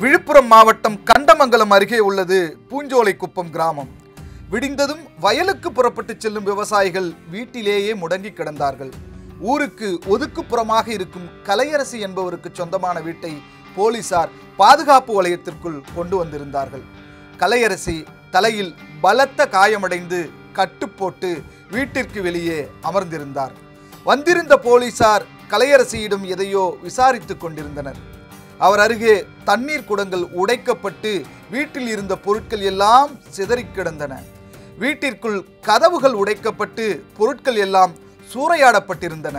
விழுப்புரம் மாவட்டம் கண்டமங்கலம் அருகே உள்ளது பூஞ்சோலை குப்பம் கிராமம் விடிந்ததும் வயலுக்கு புறப்பட்டு செல்லும் விவசாயிகள் வீட்டிலேயே முடங்கி கிடந்தார்கள் ஊருக்கு ஒதுக்குப்புறமாக இருக்கும் கலையரசி என்பவருக்கு சொந்தமான வீட்டை போலீசார் பாதுகாப்பு வலயத்திற்குள் கொண்டு வந்திருந்தார்கள் கலையரசி தலையில் பலத்த காயமடைந்து கட்டு போட்டு வீட்டிற்கு வெளியே அமர்ந்திருந்தார் வந்திருந்த போலீசார் கலையரசியிடம் எதையோ விசாரித்துக் கொண்டிருந்தனர் அவர் அருகே தண்ணீர் குடங்கள் உடைக்கப்பட்டு வீட்டில் இருந்த பொருட்கள் எல்லாம் சிதறிக் கிடந்தன வீட்டிற்குள் கதவுகள் உடைக்கப்பட்டு பொருட்கள் எல்லாம் சூறையாடப்பட்டிருந்தன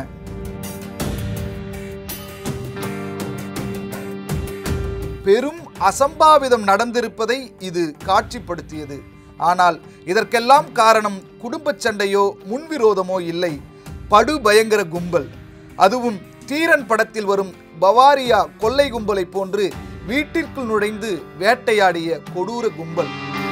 பெரும் அசம்பாவிதம் நடந்திருப்பதை இது காட்சிப்படுத்தியது ஆனால் இதற்கெல்லாம் காரணம் குடும்பச் சண்டையோ முன்விரோதமோ இல்லை படு பயங்கர கும்பல் அதுவும் தீரன் படத்தில் வரும் பவாரியா கொள்ளை கும்பலை போன்று வீட்டிற்குள் நுழைந்து வேட்டையாடிய கொடூர கும்பல்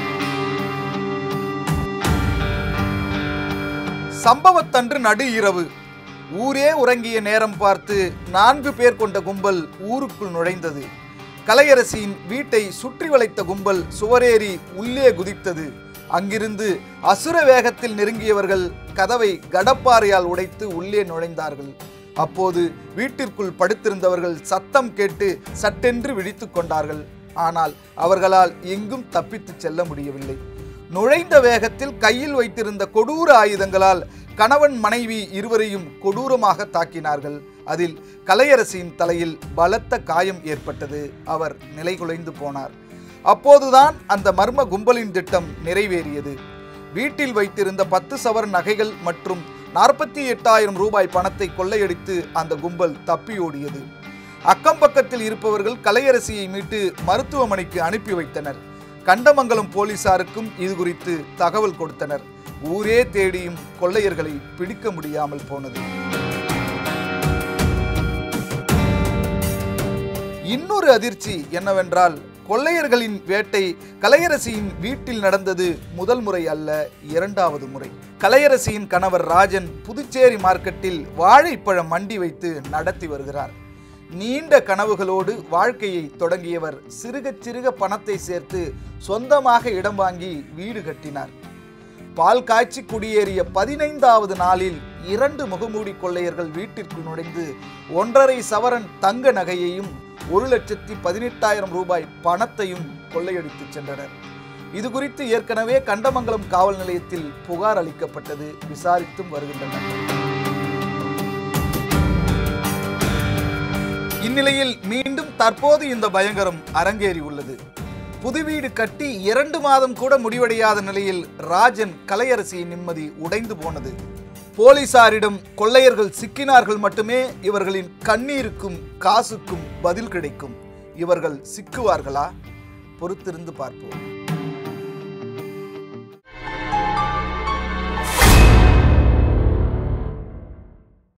சம்பவத்தன்று நடு இரவு ஊரே உறங்கிய நேரம் பார்த்து நான்கு பேர் கொண்ட கும்பல் ஊருக்குள் நுழைந்தது கலையரசியின் வீட்டை சுற்றி வளைத்த கும்பல் சுவரேறி உள்ளே குதித்தது அங்கிருந்து அசுர வேகத்தில் நெருங்கியவர்கள் கதவை கடப்பாறையால் உடைத்து உள்ளே நுழைந்தார்கள் அப்போது வீட்டிற்குள் படுத்திருந்தவர்கள் சத்தம் கேட்டு சட்டென்று விழித்துக் கொண்டார்கள் ஆனால் அவர்களால் எங்கும் தப்பித்துச் செல்ல முடியவில்லை நுழைந்த வேகத்தில் கையில் வைத்திருந்த கொடூர ஆயுதங்களால் கணவன் மனைவி இருவரையும் கொடூரமாக தாக்கினார்கள் அதில் கலையரசியின் தலையில் பலத்த காயம் ஏற்பட்டது அவர் நிலைகுலைந்து போனார் அப்போதுதான் அந்த மர்ம கும்பலின் திட்டம் நிறைவேறியது வீட்டில் வைத்திருந்த பத்து சவர நகைகள் மற்றும் நாற்பத்தி எட்டாயிரம் ரூபாய் பணத்தை கொள்ளையடித்து அந்த கும்பல் தப்பியோடியது அக்கம்பக்கத்தில் இருப்பவர்கள் கலையரசியை மீட்டு மருத்துவமனைக்கு அனுப்பி வைத்தனர் கண்டமங்கலம் போலீசாருக்கும் இது குறித்து தகவல் கொடுத்தனர் ஊரே தேடியும் கொள்ளையர்களை பிடிக்க முடியாமல் போனது இன்னொரு அதிர்ச்சி என்னவென்றால் கொள்ளையர்களின் வேட்டை கலையரசியின் வீட்டில் நடந்தது முதல் முறை அல்ல இரண்டாவது முறை கலையரசியின் கணவர் ராஜன் புதுச்சேரி மார்க்கெட்டில் வாழைப்பழ மண்டி வைத்து நடத்தி வருகிறார் நீண்ட கனவுகளோடு வாழ்க்கையை தொடங்கியவர் சிறுக சிறுக பணத்தை சேர்த்து சொந்தமாக இடம் வாங்கி வீடு கட்டினார் பால் காய்ச்சி குடியேறிய பதினைந்தாவது நாளில் இரண்டு முகமூடி கொள்ளையர்கள் வீட்டிற்குள் நுழைந்து ஒன்றரை சவரன் தங்க நகையையும் ஒரு லட்சத்தி பதினெட்டாயிரம் ரூபாய் பணத்தையும் கொள்ளையடித்து சென்றனர் இது குறித்து ஏற்கனவே கண்டமங்கலம் காவல் நிலையத்தில் புகார் அளிக்கப்பட்டது விசாரித்தும் வருகின்றனர் இந்நிலையில் மீண்டும் தற்போது இந்த பயங்கரம் அரங்கேறி உள்ளது புது வீடு கட்டி இரண்டு மாதம் கூட முடிவடையாத நிலையில் ராஜன் கலையரசியின் நிம்மதி உடைந்து போனது போலீசாரிடம் கொள்ளையர்கள் சிக்கினார்கள் மட்டுமே இவர்களின் கண்ணீருக்கும் காசுக்கும் பதில் கிடைக்கும் இவர்கள் சிக்குவார்களா பொறுத்திருந்து பார்ப்போம்